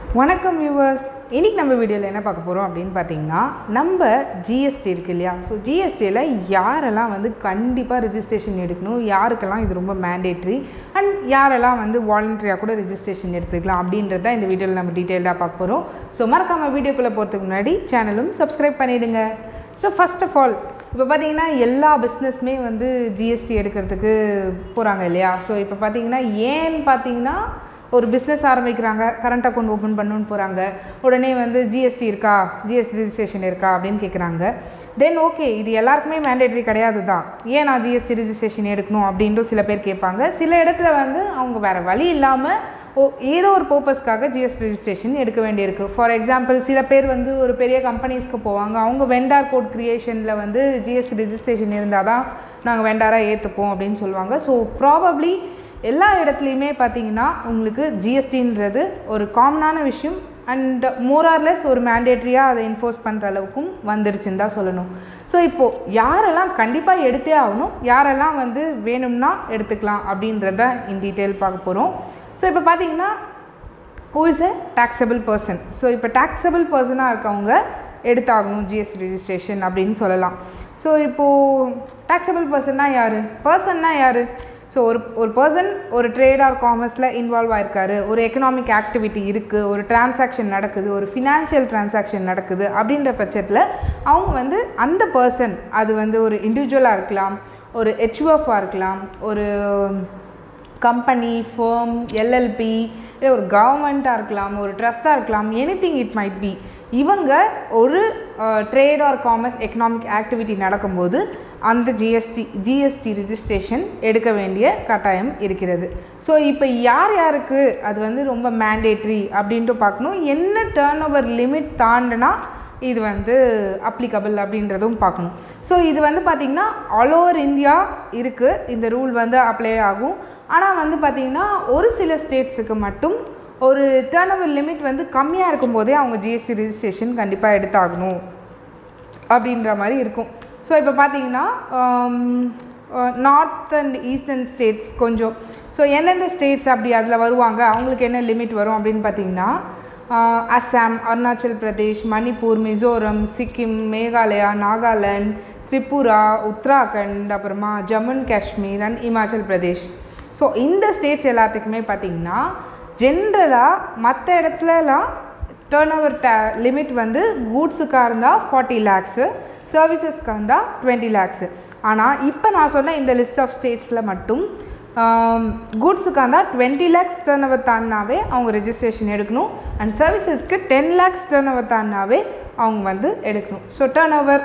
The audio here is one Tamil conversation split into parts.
வணக்கம் வியூவர்ஸ் இன்னைக்கு நம்ம வீடியோவில் என்ன பார்க்க போகிறோம் அப்படின்னு பார்த்தீங்கன்னா நம்ம ஜிஎஸ்டி இருக்கு இல்லையா ஸோ ஜிஎஸ்டியில் யாரெல்லாம் வந்து கண்டிப்பாக ரெஜிஸ்ட்ரேஷன் எடுக்கணும் யாருக்கெல்லாம் இது ரொம்ப மேண்டேட்ரி அண்ட் யாரெல்லாம் வந்து வாலண்டரியாக கூட ரெஜிஸ்ட்ரேஷன் எடுத்துக்கலாம் அப்படின்றத இந்த வீடியோவில் நம்ம டீட்டெயிலாக பார்க்க போகிறோம் ஸோ மறக்காமல் வீடியோக்குள்ளே போகிறதுக்கு முன்னாடி சேனலும் சப்ஸ்கிரைப் பண்ணிவிடுங்க ஸோ ஃபர்ஸ்ட் ஆஃப் ஆல் இப்போ பார்த்தீங்கன்னா எல்லா பிஸ்னஸ்மே வந்து ஜிஎஸ்டி எடுக்கிறதுக்கு போகிறாங்க இல்லையா ஸோ இப்போ பார்த்தீங்கன்னா ஏன்னு பார்த்தீங்கன்னா ஒரு பிஸ்னஸ் ஆரம்பிக்கிறாங்க கரண்ட் அக்கௌண்ட் ஓப்பன் பண்ணணும்னு போகிறாங்க உடனே வந்து ஜிஎஸ்டி இருக்கா ஜிஎஸ்டி ரிஜிஸ்ட்ரேஷன் இருக்கா அப்படின்னு கேட்குறாங்க தென் ஓகே இது எல்லாருக்குமே மேண்டேட்ரி கிடையாது தான் ஏன் நான் ஜிஎஸ்டி ரிஜிஸ்ட்ரேஷன் எடுக்கணும் அப்படின்ட்டு சில பேர் கேட்பாங்க சில இடத்துல வந்து அவங்க வேறு வழி இல்லாமல் ஓ ஏதோ ஒரு பர்பஸ்க்காக ஜிஎஸ்டி ரெஜிஸ்ட்ரேஷன் எடுக்க வேண்டியிருக்கு ஃபார் எக்ஸாம்பிள் சில பேர் வந்து ஒரு பெரிய கம்பெனிஸ்க்கு போவாங்க அவங்க வெண்டார் கோட் க்ரியேஷனில் வந்து ஜிஎஸ்டி ரெஜிஸ்ட்ரேஷன் இருந்தால் தான் நாங்கள் வெண்டாராக ஏற்றுப்போம் அப்படின்னு சொல்லுவாங்க ஸோ ப்ராபப்ளி எல்லா இடத்துலையுமே பார்த்தீங்கன்னா உங்களுக்கு ஜிஎஸ்டின்றது ஒரு காமனான விஷயம் அண்ட் மோரார்லெஸ் ஒரு மேண்டேட்ரியாக அதை என்ஃபோர்ஸ் பண்ணுற அளவுக்கும் வந்துருச்சுன்னு தான் சொல்லணும் ஸோ இப்போது யாரெல்லாம் கண்டிப்பாக எடுத்தே ஆகணும் யாரெல்லாம் வந்து வேணும்னா எடுத்துக்கலாம் அப்படின்றத இன் டீட்டெயில் பார்க்க போகிறோம் ஸோ இப்போ பார்த்தீங்கன்னா who is a taxable person so இப்போ taxable பர்சனாக இருக்கவங்க எடுத்தாகணும் ஜிஎஸ்டி ரெஜிஸ்ட்ரேஷன் அப்படின்னு சொல்லலாம் ஸோ இப்போது taxable பர்சன்னா யார் பர்சன்னா யார் ஸோ ஒரு ஒரு பர்சன் ஒரு ட்ரேட் ஆர் காமர்ஸில் இன்வால்வ் ஆயிருக்காரு ஒரு எக்கனாமிக் ஆக்டிவிட்டி இருக்குது ஒரு டிரான்சாக்ஷன் நடக்குது ஒரு ஃபினான்ஷியல் டிரான்சாக்ஷன் நடக்குது அப்படின்ற பட்சத்தில் அவங்க வந்து அந்த பர்சன் அது வந்து ஒரு இண்டிவிஜுவலாக இருக்கலாம் ஒரு ஹெச்யூஎஃபாக இருக்கலாம் ஒரு கம்பெனி ஃபேம் எல்எல்பி இல்லை ஒரு கவர்மெண்ட்டாக இருக்கலாம் ஒரு ட்ரஸ்ட்டாக இருக்கலாம் anything it might be இவங்க ஒரு trade or commerce economic activity நடக்கும்போது அந்த ஜிஎஸ்டி ஜிஎஸ்டி ரிஜிஸ்ட்ரேஷன் எடுக்க வேண்டிய கட்டாயம் இருக்கிறது ஸோ இப்போ யார் யாருக்கு அது வந்து ரொம்ப மேண்டேட்ரி அப்படின்ட்டு பார்க்கணும் என்ன டேர்ன் ஓவர் லிமிட் தாண்டினா இது வந்து அப்ளிகபிள் அப்படின்றதும் பார்க்கணும் ஸோ இது வந்து பார்த்திங்கன்னா ஆல் ஓவர் இந்தியா இருக்குது இந்த ரூல் வந்து அப்ளை ஆகும் ஆனால் வந்து பார்த்திங்கன்னா ஒரு சில ஸ்டேட்ஸுக்கு மட்டும் ஒரு டேர்ன் ஓவர் லிமிட் வந்து கம்மியாக இருக்கும்போதே அவங்க ஜிஎஸ்டி ரிஜிஸ்ட்ரேஷன் கண்டிப்பாக எடுத்தாகணும் அப்படின்ற மாதிரி இருக்கும் ஸோ இப்போ பார்த்தீங்கன்னா நார்த் அண்ட் ஈஸ்டர்ன் ஸ்டேட்ஸ் கொஞ்சம் ஸோ எந்தெந்த ஸ்டேட்ஸ் அப்படி அதில் வருவாங்க அவங்களுக்கு என்ன லிமிட் வரும் அப்படின்னு பார்த்தீங்கன்னா அஸ்ஸாம் அருணாச்சல் பிரதேஷ் மணிப்பூர் மிசோரம் சிக்கிம் மேகாலயா நாகாலாந்து திரிபுரா உத்தராகண்ட் அப்புறமா Jammu and Kashmir and Himachal Pradesh so இந்த ஸ்டேட்ஸ் எல்லாத்துக்குமே பார்த்திங்கன்னா ஜென்ரலாக மற்ற இடத்துலலாம் டேர்ன் ஓவர் டே லிமிட் வந்து கூட்ஸுக்காக இருந்தால் ஃபார்ட்டி லேக்ஸு சர்வீசஸ்க்காக இருந்தால் டுவெண்ட்டி லேக்ஸு ஆனால் இப்போ நான் சொன்ன இந்த லிஸ்ட் ஆஃப் ஸ்டேட்ஸில் மட்டும் கூட்ஸுக்காக இருந்தால் டுவெண்ட்டி லேக்ஸ் டேர்ன் ஓவர் தாண்டினாவே அவங்க ரெஜிஸ்ட்ரேஷன் எடுக்கணும் அண்ட் சர்வீசஸ்க்கு டென் லேக்ஸ் டேர்ன் ஓவர் தாண்டினாவே அவங்க வந்து எடுக்கணும் ஸோ டேர்ன் ஓவர்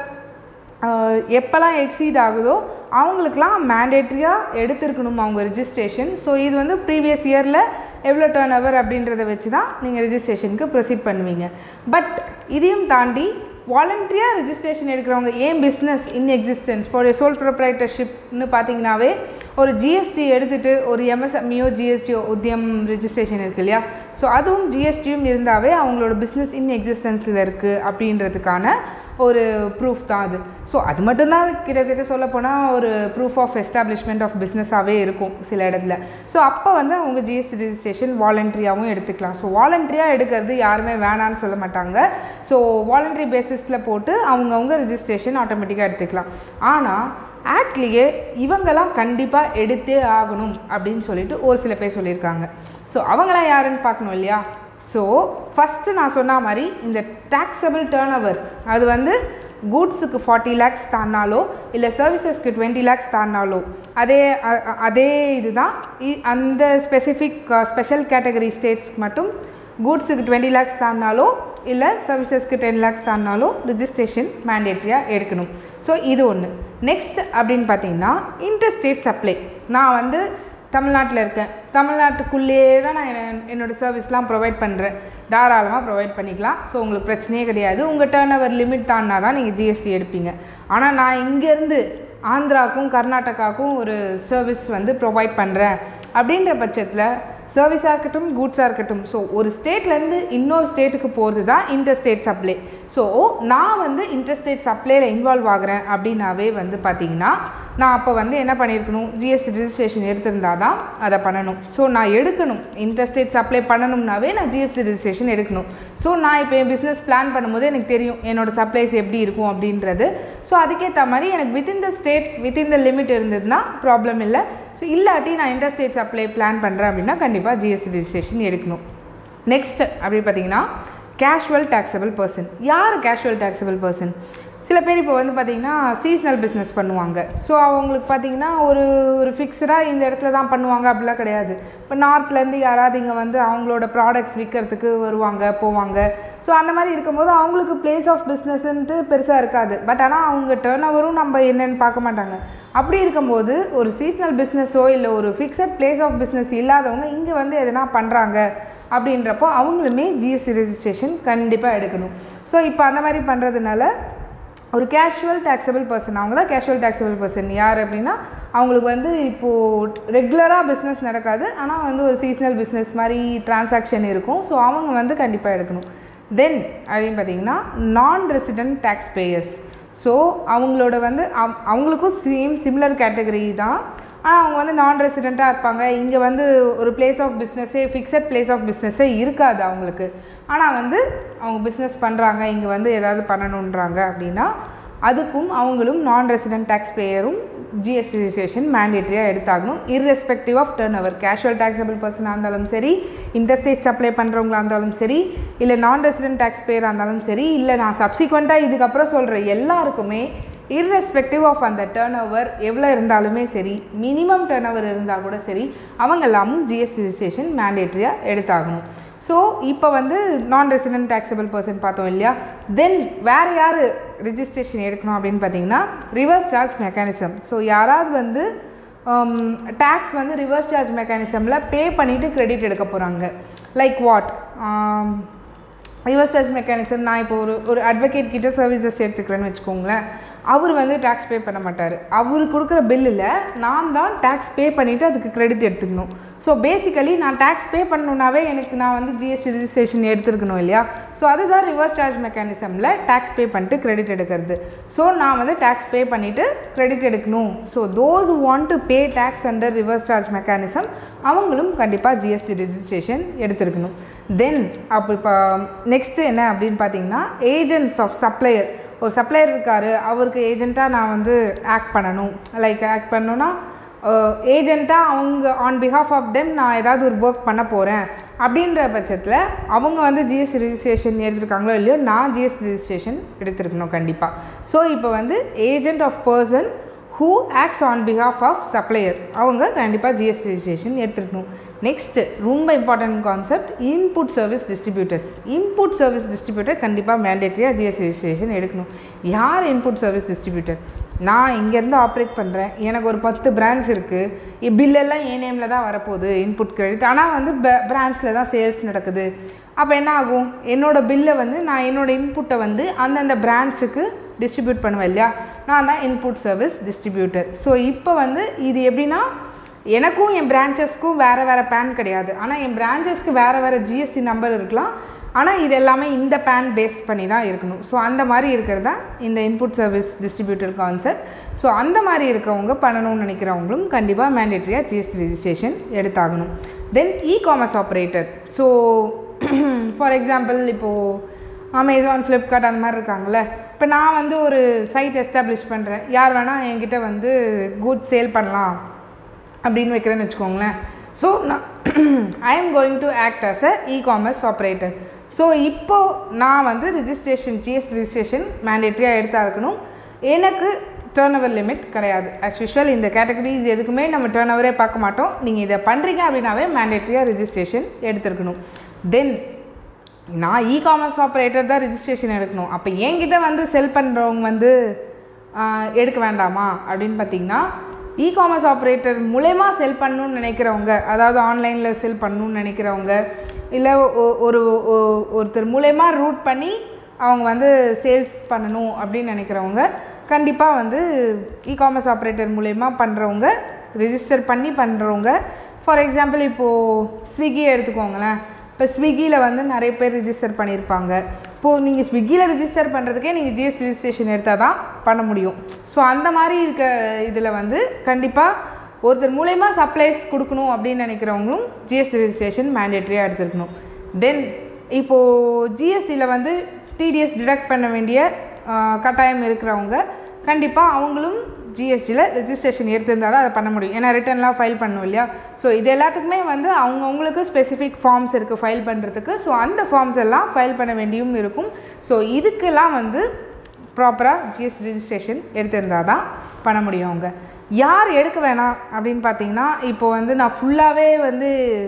எப்போல்லாம் எக்ஸீட் ஆகுதோ அவங்களுக்கெல்லாம் மேண்டேட்ரியாக எடுத்திருக்கணும் அவங்க ரிஜிஸ்ட்ரேஷன் ஸோ இது வந்து ப்ரீவியஸ் இயரில் எவ்வளோ டேர்ன் ஓவர் அப்படின்றத வச்சு தான் நீங்கள் ரிஜிஸ்ட்ரேஷனுக்கு ப்ரொசீட் பண்ணுவீங்க பட் இதையும் தாண்டி வாலண்ட்ரியாக ரெஜிஸ்ட்ரேஷன் எடுக்கிறவங்க ஏன் business in existence for a sole ப்ரொப்ரைட்டர்ஷிப்னு பார்த்தீங்கன்னாவே ஒரு ஜிஎஸ்டி எடுத்துகிட்டு ஒரு எம்எஸ்எம்இஓ ஜிஎஸ்டி உத்தியம் ரெஜிஸ்ட்ரேஷன் இருக்குது இல்லையா ஸோ அதுவும் ஜிஎஸ்டியும் இருந்தாவே அவங்களோட பிஸ்னஸ் இன் எக்ஸிஸ்டன்ஸில் இருக்குது அப்படின்றதுக்கான ஒரு ப்ரூஃப் தான் அது ஸோ அது மட்டும்தான் கிட்டத்தட்ட சொல்லப்போனால் ஒரு ப்ரூஃப் ஆஃப் எஸ்டாப்ளிஷ்மெண்ட் ஆஃப் பிஸ்னஸாகவே இருக்கும் சில இடத்துல ஸோ அப்போ வந்து அவங்க ஜிஎஸ்டி ரிஜிஸ்ட்ரேஷன் வாலண்ட்ரியாகவும் எடுத்துக்கலாம் ஸோ வாலண்ட்ரியாக எடுக்கிறது யாருமே வேணான்னு சொல்ல மாட்டாங்க ஸோ வாலண்ட்ரி பேசிஸில் போட்டு அவங்கவுங்க ரிஜிஸ்ட்ரேஷன் ஆட்டோமேட்டிக்காக எடுத்துக்கலாம் ஆனால் ஆக்ட்லேயே இவங்கெல்லாம் கண்டிப்பாக எடுத்தே ஆகணும் அப்படின்னு சொல்லிட்டு ஒரு சில பேர் சொல்லியிருக்காங்க ஸோ அவங்களாம் யாருன்னு பார்க்கணும் இல்லையா ஸோ ஃபஸ்ட்டு நான் சொன்ன மாதிரி இந்த டேக்ஸபிள் டேர்ன் ஓவர் அது வந்து கூட்ஸுக்கு ஃபார்ட்டி லேக்ஸ் தாண்டினாலோ இல்லை சர்வீசஸ்க்கு டுவெண்ட்டி லேக்ஸ் தாண்டினாலோ அதே அதே இதுதான் அந்த ஸ்பெசிஃபிக் ஸ்பெஷல் கேட்டகரி ஸ்டேட்ஸ்க்கு மட்டும் கூட்ஸுக்கு டுவெண்ட்டி லேக்ஸ் தாண்டினாலோ இல்லை சர்வீசஸ்க்கு டென் லேக்ஸ் தாண்டினாலோ ரிஜிஸ்ட்ரேஷன் மேண்டேட்ரியாக எடுக்கணும் ஸோ இது ஒன்று நெக்ஸ்ட் அப்படின்னு பார்த்தீங்கன்னா இன்டர் ஸ்டேட் சப்ளை நான் வந்து தமிழ்நாட்டில் இருக்கேன் தமிழ்நாட்டுக்குள்ளேயே தான் நான் என்னோடய சர்வீஸ்லாம் ப்ரொவைட் பண்ணுறேன் தாராளமாக ப்ரொவைட் பண்ணிக்கலாம் ஸோ உங்களுக்கு பிரச்சனையே கிடையாது உங்கள் டேர்ன் ஓவர் லிமிட் தாண்டினா தான் நீங்கள் ஜிஎஸ்டி எடுப்பீங்க ஆனால் நான் இங்கேருந்து ஆந்திராவுக்கும் கர்நாடகாவுக்கும் ஒரு சர்வீஸ் வந்து ப்ரொவைட் பண்ணுறேன் அப்படின்ற பட்சத்தில் சர்வீஸாக இருக்கட்டும் கூட்ஸாக இருக்கட்டும் ஸோ ஒரு ஸ்டேட்லேருந்து இன்னொரு ஸ்டேட்டுக்கு போகிறது தான் இன்டர் ஸ்டேட் சப்ளை ஸோ நான் வந்து இன்டர் ஸ்டேட் சப்ளையில் இன்வால்வ் ஆகுறேன் அப்படின்னாவே வந்து பார்த்தீங்கன்னா நான் அப்போ வந்து என்ன பண்ணியிருக்கணும் ஜிஎஸ்டி ரிஜிஸ்ட்ரேஷன் எடுத்திருந்தா தான் அதை பண்ணணும் ஸோ நான் எடுக்கணும் இன்டர் ஸ்டேட் சப்ளை பண்ணணும்னாவே நான் ஜிஎஸ்டி ரிஜிஸ்ட்ரேஷன் எடுக்கணும் ஸோ நான் இப்போ என் பிஸ்னஸ் பிளான் பண்ணும்போது எனக்கு தெரியும் என்னோடய சப்ளைஸ் எப்படி இருக்கும் அப்படின்றது ஸோ அதுக்கேற்ற மாதிரி எனக்கு within the state within the limit இருந்ததுன்னா ப்ராப்ளம் இல்லை ஸோ இல்லாட்டி நான் இன்டர் ஸ்டேட் சப்ளை பிளான் பண்ணுறேன் அப்படின்னா கண்டிப்பாக ஜிஎஸ்டி ரிஜிஸ்ட்ரேஷன் எடுக்கணும் நெக்ஸ்ட் அப்படி பார்த்தீங்கன்னா கேஷுவல் டேக்ஸபிள் பர்சன் யார் கேஷுவல் டேக்ஸபிள் பர்சன் சில பேர் இப்போ வந்து பார்த்திங்கன்னா சீஸ்னல் பிஸ்னஸ் பண்ணுவாங்க ஸோ அவங்களுக்கு பார்த்திங்கன்னா ஒரு ஒரு ஃபிக்ஸ்டாக இந்த இடத்துல தான் பண்ணுவாங்க அப்படிலாம் கிடையாது இப்போ நார்த்லேருந்து யாராவது இங்கே வந்து அவங்களோட ப்ராடக்ட்ஸ் விற்கிறதுக்கு வருவாங்க போவாங்க ஸோ அந்த மாதிரி இருக்கும்போது அவங்களுக்கு பிளேஸ் ஆஃப் பிஸ்னஸ்ன்ட்டு பெருசாக இருக்காது பட் ஆனால் அவங்க டேர்ன் ஓவரும் நம்ம என்னென்னு பார்க்க மாட்டாங்க அப்படி இருக்கும்போது ஒரு சீஸ்னல் பிஸ்னஸோ இல்லை ஒரு ஃபிக்ஸட் பிளேஸ் ஆஃப் பிஸ்னஸ் இல்லாதவங்க இங்கே வந்து எதனா பண்ணுறாங்க அப்படின்றப்போ அவங்களுமே ஜிஎஸ்டி ரெஜிஸ்ட்ரேஷன் கண்டிப்பாக எடுக்கணும் ஸோ இப்போ அந்த மாதிரி பண்ணுறதுனால ஒரு கேஷுவல் டேக்ஸபிள் பர்சன் அவங்க தான் கேஷுவல் டேக்ஸபிள் பர்சன் யார் அப்படின்னா அவங்களுக்கு வந்து இப்போது ரெகுலராக பிஸ்னஸ் நடக்காது ஆனால் வந்து ஒரு சீஸ்னல் பிஸ்னஸ் மாதிரி டிரான்சாக்ஷன் இருக்கும் ஸோ அவங்க வந்து கண்டிப்பாக எடுக்கணும் தென் அப்படின்னு பார்த்தீங்கன்னா நான் ரெசிடென்ட் டேக்ஸ் பேயர்ஸ் ஸோ அவங்களோட வந்து அவ- அவங்களுக்கும் சேம் சிமிலர் கேட்டகரி தான் ஆனால் அவங்க வந்து நான் ரெசிடெண்ட்டாக இருப்பாங்க இங்கே வந்து ஒரு பிளேஸ் ஆஃப் பிஸ்னஸே ஃபிக்ஸட் பிளேஸ் ஆஃப் பிஸ்னஸே இருக்காது அவங்களுக்கு ஆனால் வந்து அவங்க பிஸ்னஸ் பண்ணுறாங்க இங்கே வந்து ஏதாவது பண்ணணுன்றாங்க அப்படின்னா அதுக்கும் அவங்களும் நான் ரெசிடென்ட் டேக்ஸ் பேயரும் ஜிஎஸ்டி ரிஜிஸ்ட்ரேஷன் மேண்டேட்டரியாக எடுத்தாகணும் irrespective of turnover casual taxable பர்சனாக இருந்தாலும் சரி இன்டர்ஸ்டேட் சப்ளை பண்ணுறவங்களா இருந்தாலும் சரி இல்லை நான் ரெசிடென்ட் டேக்ஸ் பேயராக இருந்தாலும் சரி இல்லை நான் சப்சிக்வெண்ட்டாக இதுக்கப்புறம் சொல்கிற எல்லாருக்குமே irrespective ஆஃப் அந்த டேர்ன் ஓவர் எவ்வளோ இருந்தாலுமே சரி மினிமம் டேர்ன் ஓவர் இருந்தால் கூட சரி அவங்க எல்லாமும் ஜிஎஸ்டி ரிஜிஸ்ட்ரேஷன் மேண்டேட்டரியாக எடுத்தாகணும் ஸோ இப்போ வந்து நான் ரெசிடென்ட் டேக்ஸபிள் பர்சன் பார்த்தோம் இல்லையா தென் வேறு யார் ரிஜிஸ்ட்ரேஷன் எடுக்கணும் அப்படின்னு பார்த்தீங்கன்னா ரிவர்ஸ் சார்ஜ் மெக்கானிசம் ஸோ யாராவது வந்து டேக்ஸ் வந்து ரிவர்ஸ் சார்ஜ் மெக்கானிசமில் பே பண்ணிவிட்டு கிரெடிட் எடுக்க போகிறாங்க like what reverse charge mechanism நான் இப்போ ஒரு ஒரு அட்வொகேட் கிட்ட சர்வீசஸ் எடுத்துக்கிறேன்னு வச்சுக்கோங்களேன் அவர் வந்து டேக்ஸ் பே பண்ண மாட்டார் அவர் கொடுக்குற பில்லில் நான் தான் டேக்ஸ் பே பண்ணிவிட்டு அதுக்கு கிரெடிட் எடுத்துக்கணும் ஸோ பேசிக்கலி நான் டேக்ஸ் பே பண்ணணுன்னாவே எனக்கு நான் வந்து ஜிஎஸ்டி ரிஜிஸ்ட்ரேஷன் எடுத்துருக்கணும் இல்லையா ஸோ அதுதான் ரிவர்ஸ் சார்ஜ் மெக்கானிசமில் டேக்ஸ் பே பண்ணிட்டு கிரெடிட் எடுக்கிறது ஸோ நான் வந்து டேக்ஸ் பே பண்ணிவிட்டு கிரெடிட் எடுக்கணும் so those want to pay tax under reverse charge mechanism அவங்களும் கண்டிப்பாக ஜிஎஸ்டி ரிஜிஸ்ட்ரேஷன் எடுத்திருக்கணும் தென் அப்போ இப்போ நெக்ஸ்ட்டு என்ன அப்படின்னு பார்த்தீங்கன்னா ஏஜென்ட்ஸ் ஆஃப் சப்ளையர் ஒரு சப்ளையர் இருக்கார் அவருக்கு ஏஜெண்ட்டாக நான் வந்து ஆக்ட் பண்ணணும் லைக் ஆக்ட் பண்ணணுன்னா ஏஜெண்ட்டாக அவங்க ஆன் பிஹாஃப் ஆஃப் தெம் நான் ஏதாவது ஒரு ஒர்க் பண்ண போகிறேன் அப்படின்ற பட்சத்தில் அவங்க வந்து ஜிஎஸ்டி ரிஜிஸ்ட்ரேஷன் எடுத்திருக்காங்களோ இல்லையோ நான் ஜிஎஸ்டி ரிஜிஸ்ட்ரேஷன் எடுத்திருக்கணும் கண்டிப்பாக ஸோ இப்போ வந்து agent of person who acts on behalf of supplier அவங்க கண்டிப்பாக ஜிஎஸ்டி ரிஜிஸ்ட்ரேஷன் எடுத்துருக்கணும் நெக்ஸ்ட் ரொம்ப important concept input service distributors input service distributor கண்டிப்பாக மேண்டேட்டரியாக ஜிஎஸ்டி ரிஜிஸ்ட்ரேஷன் எடுக்கணும் யார் இன்புட் சர்வீஸ் டிஸ்ட்ரிபியூட்டர் நான் இங்கேருந்து ஆப்ரேட் பண்ணுறேன் எனக்கு ஒரு பத்து பிரான்ச் இருக்குது பில்லெல்லாம் என் நேமில் தான் வரப்போகுது இன்புட் கிரெடிட் ஆனால் வந்து பிரான்ச்சில் தான் சேல்ஸ் நடக்குது அப்போ என்ன ஆகும் என்னோடய பில்லை வந்து நான் என்னோடய இன்புட்டை வந்து அந்தந்த பிரான்ச்சுக்கு டிஸ்ட்ரிபியூட் பண்ணுவேன் இல்லையா நான் தான் இன்புட் சர்வீஸ் டிஸ்ட்ரிபியூட்டர் ஸோ இப்போ வந்து இது எப்படின்னா எனக்கும் என் பிரான்ச்சஸ்க்கும் வேறு வேறு பேன் கிடையாது ஆனால் என் பிரான்ச்சஸ்க்கு வேறு வேறு ஜிஎஸ்டி நம்பர் இருக்கலாம் ஆனால் இது எல்லாமே இந்த பேன் பேஸ் பண்ணி தான் இருக்கணும் ஸோ அந்த மாதிரி இருக்கிறது தான் இந்த input service distributor concept so அந்த மாதிரி இருக்கவங்க பண்ணணும்னு நினைக்கிறவங்களும் கண்டிப்பாக மேண்டேட்டரியாக ஜிஎஸ்டி ரெஜிஸ்ட்ரேஷன் எடுத்தாகணும் then e commerce operator so for example இப்போது அமேசான் ஃப்ளிப்கார்ட் அந்த மாதிரி இருக்காங்கள்ல இப்போ நான் வந்து ஒரு சைட் எஸ்டாப்ளிஷ் பண்ணுறேன் யார் வேணால் என்கிட்ட வந்து குட் சேல் பண்ணலாம் அப்படின்னு வைக்கிறேன்னு வச்சுக்கோங்களேன் ஸோ நான் I am going to act as a e commerce operator so இப்போது நான் வந்து ரிஜிஸ்ட்ரேஷன் ஜிஎஸ் ரிஜிஸ்ட்ரேஷன் மேண்டேட்டரியாக எடுத்தா இருக்கணும் எனக்கு டேர்ன் ஓவர் லிமிட் கிடையாது ஆஸ் யூஷுவல் இந்த கேட்டகரிஸ் எதுக்குமே நம்ம டேர்ன் ஓவரே பார்க்க மாட்டோம் நீங்கள் இதை பண்ணுறீங்க அப்படின்னாவே மேண்டேட்டரியாக ரிஜிஸ்ட்ரேஷன் எடுத்துருக்கணும் தென் நான் இ காமர்ஸ் ஆப்ரேட்டர் தான் ரிஜிஸ்ட்ரேஷன் எடுக்கணும் அப்போ என்கிட்ட வந்து செல் பண்ணுறவங்க வந்து ஆஹ், எடுக்க வேண்டாமா அப்படின்னு பார்த்தீங்கன்னா இ காமர்ஸ் ஆப்ரேட்டர் மூலயமா செல் பண்ணணும்னு நினைக்கிறவங்க அதாவது ஆன்லைனில் செல் பண்ணணும்னு நினைக்கிறவங்க இல்லை ஒ- ஒரு ஒ- ஒருத்தர் மூலயமா ரூட் பண்ணி அவங்க வந்து சேல்ஸ் பண்ணணும் அப்படின்னு நினைக்கிறவங்க கண்டிப்பாக வந்து இ காமர்ஸ் ஆப்ரேட்டர் மூலயமா பண்ணுறவங்க ரிஜிஸ்டர் பண்ணி பண்ணுறவங்க ஃபார் எக்ஸாம்பிள் இப்போது ஸ்விக்கியை எடுத்துக்கோங்களேன் இப்போ ஸ்விக்கியில் வந்து நிறைய பேர் ரிஜிஸ்டர் பண்ணியிருப்பாங்க இப்போது நீங்கள் ஸ்விக்கியில் ரிஜிஸ்டர் பண்ணுறதுக்கே நீங்கள் ஜிஎஸ்டி ரிஜிஸ்ட்ரேஷன் எடுத்தால் தான் பண்ண முடியும் ஸோ அந்த மாதிரி இருக்க இதில் வந்து கண்டிப்பாக ஒருத்தர் மூலயமா சப்ளைஸ் கொடுக்கணும் அப்படின்னு நினைக்கிறவங்களும் ஜிஎஸ்டி ரிஜிஸ்ட்ரேஷன் மேண்டேட்ரியாக எடுத்துருக்கணும் தென் இப்போது ஜிஎஸ்டியில் வந்து டிடிஎஸ் டிடக்ட் பண்ண வேண்டிய ஆஹ், கட்டாயம் இருக்கிறவங்க கண்டிப்பாக அவங்களும் ஜிஎஸ்டியில் ரெஜிஸ்ட்ரேஷன் எடுத்திருந்தால் தான் அதை பண்ண முடியும் ஏன்னா ரிட்டர்ன்லாம் ஃபைல் பண்ணணும் இல்லையா ஸோ இது எல்லாத்துக்குமே வந்து அவங்கவுங்களுக்கு ஸ்பெசிஃபிக் ஃபார்ம்ஸ் இருக்குது ஃபைல் பண்ணுறதுக்கு ஸோ அந்த ஃபார்ம்ஸ் எல்லாம் ஃபைல் பண்ண வேண்டியும் இருக்கும் ஸோ இதுக்கெல்லாம் வந்து ப்ராப்பராக ஜிஎஸ்டி ரிஜிஸ்ட்ரேஷன் எடுத்திருந்தால் தான் பண்ண முடியும் அவங்க யார் எடுக்க வேணாம் அப்படின்னு பார்த்தீங்கன்னா இப்போ வந்து நான் ஃபுல்லாகவே வந்து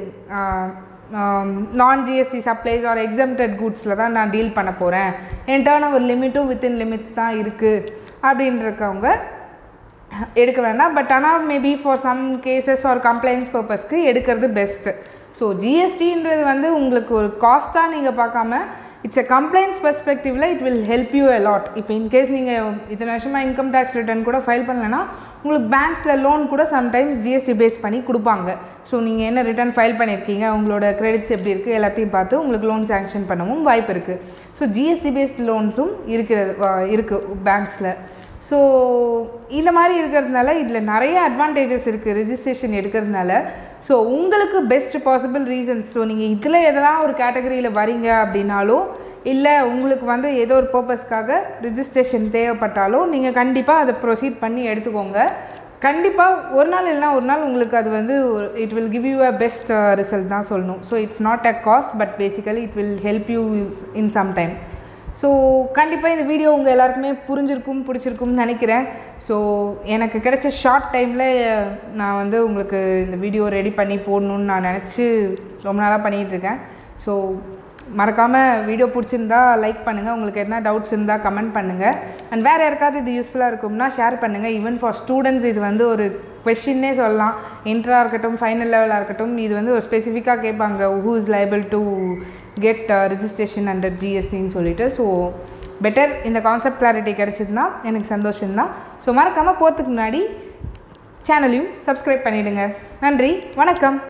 நான் ஜிஎஸ்டி சப்ளைஸ் ஆர் எக்ஸம்டட் குட்ஸில் தான் நான் டீல் பண்ண போகிறேன் என் டேர்ன் ஓவர் லிமிட்டும் வித்தின் லிமிட்ஸ் தான் இருக்குது அப்படின்றக்கவங்க எடுக்க வேண்டாம் பட் ஆனால் maybe for some cases or compliance பர்பஸ்க்கு எடுக்கிறது பெஸ்ட்டு ஸோ ஜிஎஸ்டின்றது வந்து உங்களுக்கு ஒரு காஸ்ட்டாக நீங்கள் பார்க்காம இட்ஸ் எ கம்ப்ளைண்ட்ஸ் பெர்ஸ்பெக்டிவில் it will help you a lot இப்போ இன்கேஸ் நீங்கள் இத்தனை வருஷமாக இன்கம் டேக்ஸ் ரிட்டர்ன் கூட ஃபைல் பண்ணலன்னா உங்களுக்கு பேங்க்ஸில் லோன் கூட சம்டைம்ஸ் ஜிஎஸ்டி பேஸ் பண்ணி கொடுப்பாங்க ஸோ நீங்கள் என்ன ரிட்டர்ன் ஃபைல் பண்ணியிருக்கீங்க உங்களோட கிரெடிட்ஸ் எப்படி இருக்குது எல்லாத்தையும் பார்த்து உங்களுக்கு லோன் சேங்ஷன் பண்ணவும் வாய்ப்பு இருக்குது ஸோ ஜிஎஸ்டி பேஸ்ட் லோன்ஸும் இருக்கிறது வ- இருக்குது பேங்க்ஸில் ஸோ இந்த மாதிரி இருக்கிறதுனால இதில் நிறைய அட்வான்டேஜஸ் இருக்குது ரெஜிஸ்ட்ரேஷன் எடுக்கிறதுனால ஸோ உங்களுக்கு பெஸ்ட் பாசிபிள் ரீசன்ஸ் ஸோ நீங்கள் இதில் எதனா ஒரு கேட்டகரியில் வரீங்க அப்படின்னாலும் இல்லை உங்களுக்கு வந்து ஏதோ ஒரு பர்பஸ்க்காக ரிஜிஸ்ட்ரேஷன் தேவைப்பட்டாலோ நீங்கள் கண்டிப்பாக அதை ப்ரொசீட் பண்ணி எடுத்துக்கோங்க கண்டிப்பாக ஒரு நாள் இல்லைனா ஒரு நாள் உங்களுக்கு அது வந்து it will give you a best result தான் சொல்லணும் so it's not a cost but basically it will help you in some time so கண்டிப்பாக இந்த வீடியோ உங்கள் எல்லாருக்குமே புரிஞ்சிருக்கும் பிடிச்சிருக்கும்னு நினைக்கிறேன் ஸோ எனக்கு கிடைச்ச ஷார்ட் டைமில் நான் வந்து உங்களுக்கு இந்த வீடியோ ரெடி பண்ணி போடணும்னு நான் நினச்சி ரொம்ப நாளாக பண்ணிகிட்டு இருக்கேன் ஸோ மறக்காமல் வீடியோ பிடிச்சிருந்தா லைக் பண்ணுங்கள் உங்களுக்கு எதனா டவுட்ஸ் இருந்தால் கமெண்ட் பண்ணுங்கள் அண்ட் வேறு யாருக்காவது இது யூஸ்ஃபுல்லாக இருக்கும்னா ஷேர் பண்ணுங்கள் ஈவன் ஃபார் ஸ்டூடெண்ட்ஸ் இது வந்து ஒரு கொஷின்னே சொல்லலாம் இன்ட்ரா இருக்கட்டும் ஃபைனல் லெவலாக இருக்கட்டும் இது வந்து ஒரு ஸ்பெசிஃபிக்காக கேட்பாங்க who is liable to get registration under ஜிஎஸ்டின்னு சொல்லிட்டு ஸோ பெட்டர் இந்த கான்செப்ட் கிளாரிட்டி கிடச்சிதுன்னா எனக்கு சந்தோஷம்தான் ஸோ மறக்காமல் போகிறதுக்கு முன்னாடி சேனலையும் சப்ஸ்கிரைப் பண்ணிவிடுங்க நன்றி வணக்கம்